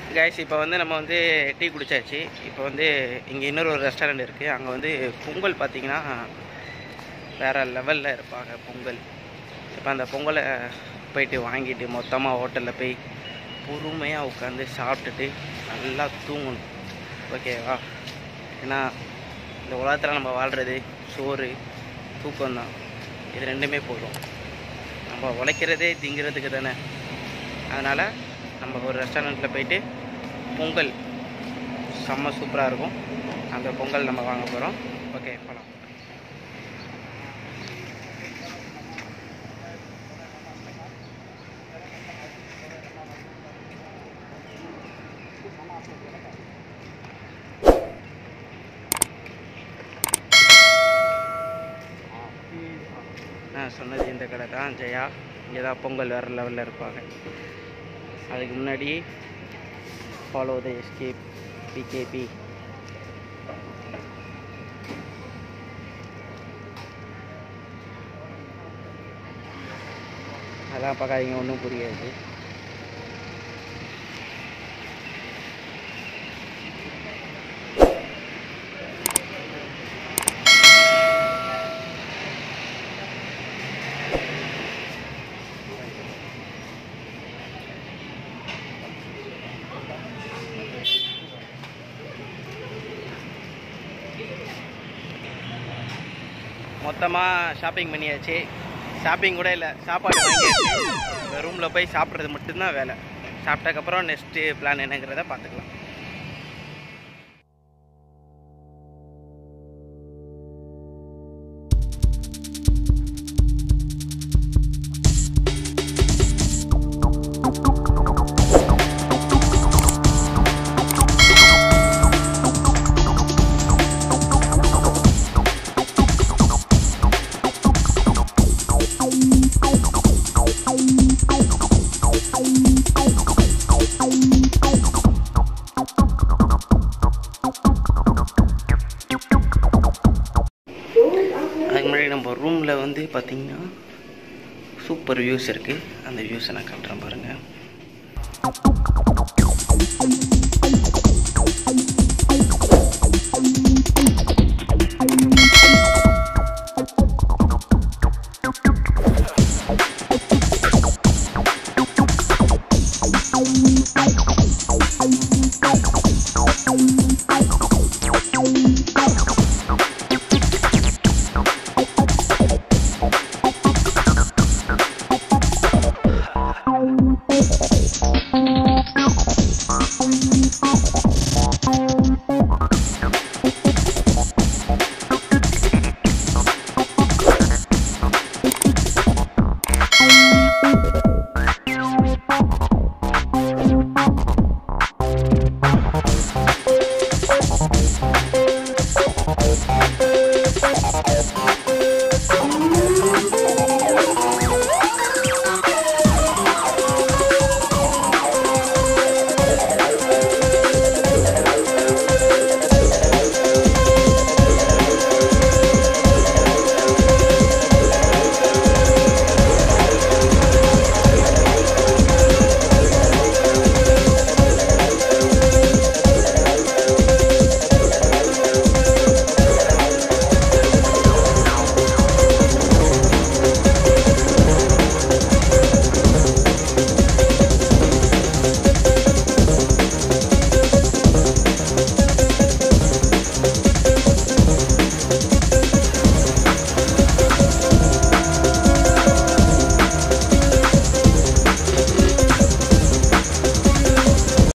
guys இப்போ வந்து நம்ம வந்து டீ குடிச்சாச்சு இப்போ வந்து இங்கே இன்னொரு ஒரு ரெஸ்டாரண்ட் இருக்குது அங்கே வந்து பொங்கல் பார்த்தீங்கன்னா வேறு லெவலில் இருப்பாங்க பொங்கல் இப்போ அந்த பொங்கலை போயிட்டு வாங்கிட்டு மொத்தமாக ஹோட்டலில் போய் பொறுமையாக உட்காந்து சாப்பிட்டுட்டு நல்லா தூங்கணும் ஓகேவா ஏன்னா இந்த உலகத்தில் நம்ம வாழ்கிறது சோறு தூக்கம் தான் இது ரெண்டுமே போதும் நம்ம உழைக்கிறதே திங்கிறதுக்கு தானே அதனால் நம்ம ஒரு ரெஸ்டாரண்ட்டில் போயிட்டு பொங்கல் செம்ம சூப்பராக இருக்கும் அந்த பொங்கல் நம்ம வாங்க போகிறோம் ஓகே போகலாம் நான் சொன்னது இந்த கடை தான் ஜெயா இங்கே தான் பொங்கல் வேறு லெவலில் இருப்பாங்க அதுக்கு முன்னாடி ஃபாலோ த எஸ்கேப் பிகேபி அதெல்லாம் பார்க்காதீங்க ஒன்றும் புரியாது மொத்தமாக ஷாப்பிங் பண்ணியாச்சு ஷாப்பிங் கூட இல்லை சாப்பாடு வாங்கியாச்சு இந்த ரூமில் போய் சாப்பிட்றது மட்டும்தான் வேலை சாப்பிட்டதுக்கப்புறம் நெக்ஸ்ட்டு பிளான் என்னங்கிறத பார்த்துக்கலாம் அதுக்கு முன்னாடி நம்ம ரூமில் வந்து பார்த்திங்கன்னா சூப்பர் வியூஸ் இருக்குது அந்த வியூஸை நான் காட்டுறேன் பாருங்கள்